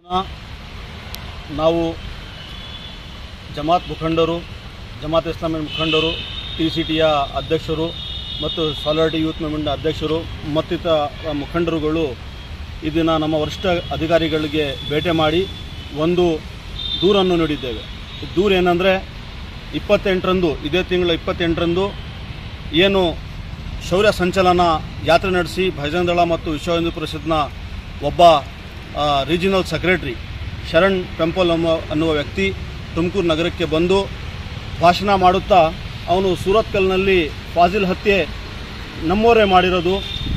ನಾವು ಜಮಾತ್ ಮುಖಂಡರು ಜಮಾತ್ ಇಸ್ಲಾಮಿ ಮುಖಂಡರು ಟಿ ಸಿ ಟಿಯ ಅಧ್ಯಕ್ಷರು ಮತ್ತು ಸಾಲಿಡಾರಿಟಿ ಯೂತ್ ಮೂವ್ಮೆಂಟ್ನ ಅಧ್ಯಕ್ಷರು ಮತ್ತಿತರ ಮುಖಂಡರುಗಳು ಈ ದಿನ ನಮ್ಮ ವರಿಷ್ಠ ಅಧಿಕಾರಿಗಳಿಗೆ ಭೇಟಿ ಮಾಡಿ ಒಂದು ದೂರನ್ನು ನೀಡಿದ್ದೇವೆ ಈ ದೂರ ಏನಂದರೆ ಇಪ್ಪತ್ತೆಂಟರಂದು ಇದೇ ತಿಂಗಳ ಇಪ್ಪತ್ತೆಂಟರಂದು ಏನು ಶೌರ್ಯ ಸಂಚಲನ ಯಾತ್ರೆ ನಡೆಸಿ ಭಜನದಳ ಮತ್ತು ವಿಶ್ವ ಹಿಂದೂ ಪರಿಷತ್ನ ಒಬ್ಬ ರೀಜನಲ್ ಸೆಕ್ರೆಟ್ರಿ ಶರಣ್ ಟೆಂಪಲ್ ಅನ್ನುವ ಅನ್ನುವ ವ್ಯಕ್ತಿ ತುಮಕೂರು ನಗರಕ್ಕೆ ಬಂದು ಭಾಷಣ ಮಾಡುತ್ತಾ ಅವನು ಸೂರತ್ಕಲ್ನಲ್ಲಿ ಫಾಜಿಲ್ ಹತ್ಯೆ ನಮ್ಮವರೇ ಮಾಡಿರೋದು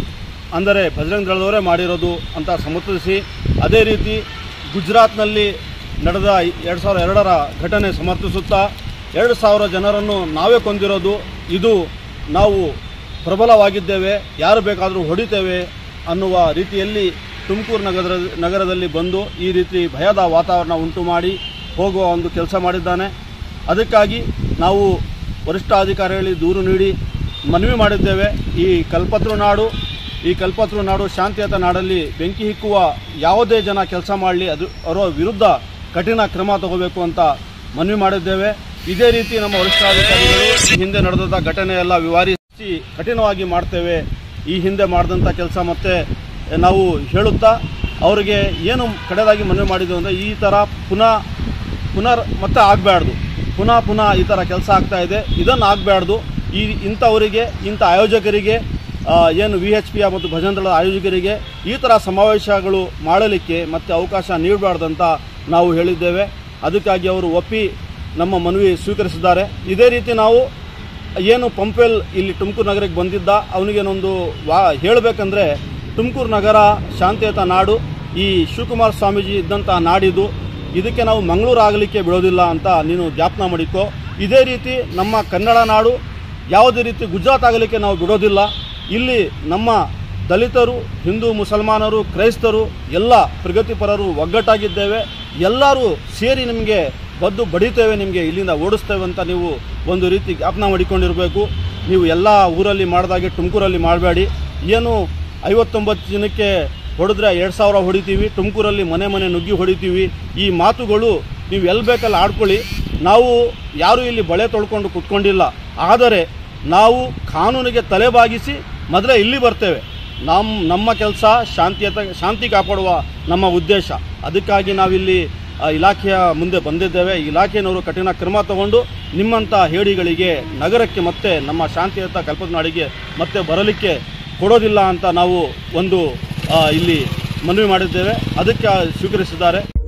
ಅಂದರೆ ಬಜರಂಗ್ ದಳದವರೇ ಮಾಡಿರೋದು ಅಂತ ಸಮರ್ಥಿಸಿ ಅದೇ ರೀತಿ ಗುಜರಾತ್ನಲ್ಲಿ ನಡೆದ ಎರಡು ಸಾವಿರದ ಎರಡರ ಘಟನೆ ಸಮರ್ಥಿಸುತ್ತಾ ಎರಡು ಸಾವಿರ ಜನರನ್ನು ನಾವೇ ಕೊಂದಿರೋದು ಇದು ನಾವು ಪ್ರಬಲವಾಗಿದ್ದೇವೆ ಯಾರು ಬೇಕಾದರೂ ಹೊಡಿತೇವೆ ಅನ್ನುವ ರೀತಿಯಲ್ಲಿ ತುಮಕೂರು ನಗರ ನಗರದಲ್ಲಿ ಬಂದು ಈ ರೀತಿ ಭಯದ ವಾತಾವರಣ ಉಂಟು ಮಾಡಿ ಹೋಗುವ ಒಂದು ಕೆಲಸ ಮಾಡಿದ್ದಾನೆ ಅದಕ್ಕಾಗಿ ನಾವು ವರಿಷ್ಠಾಧಿಕಾರಿಗಳಿಗೆ ದೂರು ನೀಡಿ ಮನವಿ ಮಾಡಿದ್ದೇವೆ ಈ ಕಲ್ಪತರು ನಾಡು ಈ ಕಲ್ಪತರು ನಾಡು ಶಾಂತಿಯುತ ನಾಡಲ್ಲಿ ಬೆಂಕಿ ಹಿಕ್ಕುವ ಯಾವುದೇ ಜನ ಕೆಲಸ ಮಾಡಲಿ ಅದು ಅವರ ವಿರುದ್ಧ ಕಠಿಣ ಕ್ರಮ ತಗೋಬೇಕು ಅಂತ ಮನವಿ ಮಾಡಿದ್ದೇವೆ ಇದೇ ರೀತಿ ನಮ್ಮ ವರಿಷ್ಠಾಧಿಕಾರಿಗಳು ಈ ಹಿಂದೆ ನಡೆದ ಘಟನೆ ಎಲ್ಲ ವಿವರಿಸಿ ಕಠಿಣವಾಗಿ ಮಾಡ್ತೇವೆ ಈ ಹಿಂದೆ ಮಾಡಿದಂಥ ಕೆಲಸ ಮತ್ತೆ ನಾವು ಹೇಳುತ್ತಾ ಅವರಿಗೆ ಏನು ಕಡೆದಾಗಿ ಮನವಿ ಮಾಡಿದ್ದೇವೆ ಅಂದರೆ ಈ ಥರ ಪುನಃ ಪುನರ್ ಮತ್ತೆ ಆಗಬಾರ್ದು ಪುನಃ ಪುನಃ ಈ ಥರ ಕೆಲಸ ಆಗ್ತಾ ಇದೆ ಇದನ್ನು ಆಗಬಾರ್ದು ಈ ಇಂಥವರಿಗೆ ಇಂಥ ಆಯೋಜಕರಿಗೆ ಆ, ಏನು ವಿ ಎಚ್ ಪಿ ಮತ್ತು ಭಜನದಳ ಆಯೋಜಕರಿಗೆ ಈ ಥರ ಸಮಾವೇಶಗಳು ಮಾಡಲಿಕ್ಕೆ ಮತ್ತೆ ಅವಕಾಶ ನೀಡಬಾರ್ದಂತ ನಾವು ಹೇಳಿದ್ದೇವೆ ಅದಕ್ಕಾಗಿ ಅವರು ಒಪ್ಪಿ ನಮ್ಮ ಮನವಿ ಸ್ವೀಕರಿಸಿದ್ದಾರೆ ಇದೇ ರೀತಿ ನಾವು ಏನು ಪಂಪೆಲ್ ಇಲ್ಲಿ ತುಮಕೂರು ನಗರಕ್ಕೆ ಬಂದಿದ್ದ ಅವನಿಗೇನೊಂದು ವಾ ಹೇಳಬೇಕಂದ್ರೆ ತುಮಕೂರು ನಗರ ಶಾಂತಿಯುತ ನಾಡು ಈ ಶಿವಕುಮಾರ ಸ್ವಾಮೀಜಿ ಇದ್ದಂಥ ನಾಡಿದು ಇದಕ್ಕೆ ನಾವು ಮಂಗಳೂರು ಆಗಲಿಕ್ಕೆ ಬಿಡೋದಿಲ್ಲ ಅಂತ ನೀನು ಜ್ಞಾಪನ ಮಾಡಿಕೋ ಇದೇ ರೀತಿ ನಮ್ಮ ಕನ್ನಡ ನಾಡು ಯಾವುದೇ ರೀತಿ ಗುಜರಾತ್ ಆಗಲಿಕ್ಕೆ ನಾವು ಬಿಡೋದಿಲ್ಲ ಇಲ್ಲಿ ನಮ್ಮ ದಲಿತರು ಹಿಂದೂ ಮುಸಲ್ಮಾನರು ಕ್ರೈಸ್ತರು ಎಲ್ಲ ಪ್ರಗತಿಪರರು ಒಗ್ಗಟ್ಟಾಗಿದ್ದೇವೆ ಎಲ್ಲರೂ ಸೇರಿ ನಿಮಗೆ ಬದ್ದು ಬಡಿತೇವೆ ನಿಮಗೆ ಇಲ್ಲಿಂದ ಓಡಿಸ್ತೇವೆ ಅಂತ ನೀವು ಒಂದು ರೀತಿ ಜ್ಞಾಪನ ಮಾಡಿಕೊಂಡಿರಬೇಕು ನೀವು ಎಲ್ಲ ಊರಲ್ಲಿ ಮಾಡಿದಾಗೆ ತುಮಕೂರಲ್ಲಿ ಮಾಡಬೇಡಿ ಏನು ಐವತ್ತೊಂಬತ್ತು ಜನಕ್ಕೆ ಹೊಡೆದ್ರೆ ಎರಡು ಸಾವಿರ ಹೊಡಿತೀವಿ ತುಮಕೂರಲ್ಲಿ ಮನೆ ಮನೆ ನುಗ್ಗಿ ಹೊಡಿತೀವಿ ಈ ಮಾತುಗಳು ನೀವು ಎಲ್ಲಿ ಬೇಕಲ್ಲಿ ಆಡ್ಕೊಳ್ಳಿ ನಾವು ಯಾರೂ ಇಲ್ಲಿ ಬಳೆ ತೊಳ್ಕೊಂಡು ಕುತ್ಕೊಂಡಿಲ್ಲ ಆದರೆ ನಾವು ಕಾನೂನಿಗೆ ತಲೆಬಾಗಿಸಿ ಮೊದಲೇ ಇಲ್ಲಿ ಬರ್ತೇವೆ ನಮ್ಮ ನಮ್ಮ ಕೆಲಸ ಶಾಂತಿಯತ ಶಾಂತಿ ಕಾಪಾಡುವ ನಮ್ಮ ಉದ್ದೇಶ ಅದಕ್ಕಾಗಿ ನಾವಿಲ್ಲಿ ಆ, ಇಲಾಖೆಯ ಮುಂದೆ ಬಂದಿದ್ದೇವೆ ಇಲಾಖೆಯವರು ಕಠಿಣ ಕ್ರಮ ತಗೊಂಡು ನಿಮ್ಮಂಥ ಹೇಡಿಗಳಿಗೆ ನಗರಕ್ಕೆ ಮತ್ತೆ ನಮ್ಮ ಶಾಂತಿಯುತ ಕಲ್ಪನಾಡಿಗೆ ಮತ್ತೆ ಬರಲಿಕ್ಕೆ ಕೊಡೋದಿಲ್ಲ ಅಂತ ನಾವು ಒಂದು ಆ, ಇಲ್ಲಿ ಮನವಿ ಮಾಡಿದ್ದೇವೆ ಅದಕ್ಕೆ ಸ್ವೀಕರಿಸಿದ್ದಾರೆ